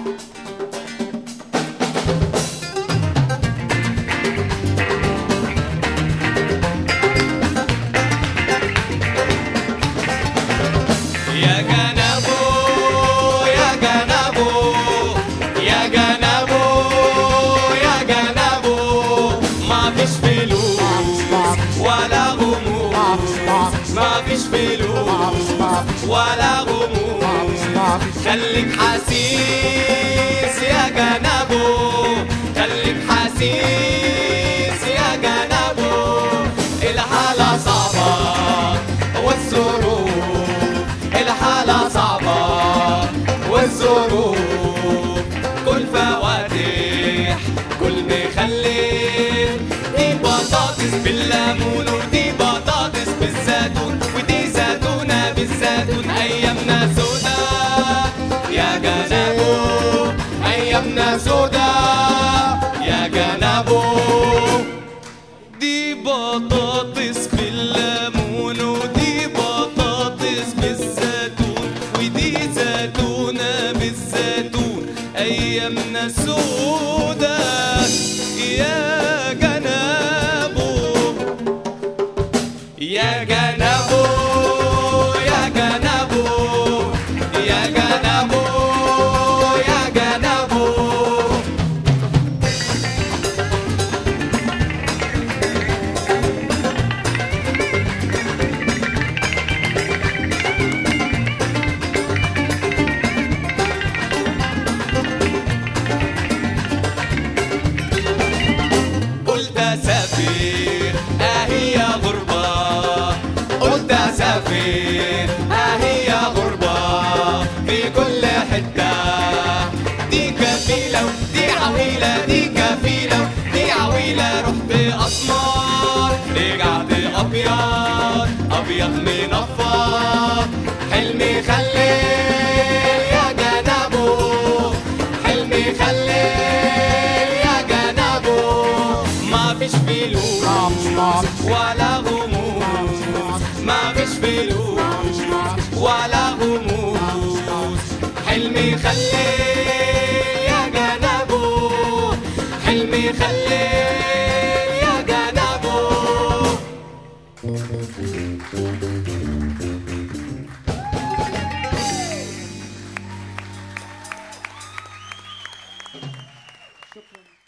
يا جنابو يا جنابو يا جنابو يا جنابو ما فيش فلوس ولا غموس ما فيش فلوس ولا غموس خليك حسيس يا جنابو خليك حسيس يا جنابو الحالة صعبة والظروف الحالة صعبة والظروف كل فواتح كل مخلل دي بطاطس بالليمون ودي بطاطس بالزيتون ودي زيتونة بالزيتون أيامنا سودا يا جنابو أيامنا سودا يا جنابو دي بطاطس بالليمون ودي بطاطس بالزيتون ودي زيتونة بالزيتون أيامنا سودا يا جنابو يا جنابو يا جنابو يا جنابو يا جنابو قلت اسافر اهي يا غربة قلت اسافر اهي يا غربة في كل حتة دي كفيلة ودي عويلة دي كفيلة ودي عويلة رحت اسمر رجعت ابيض ابيض منفض حلمي خليل يا جنابو حلمي خليل يا جنابو ما فيش فلوس ولا غموس ما فيش فلوس ولا غموس حلمي خليل يا جنابو حلمي خليل يا جنابو شكرا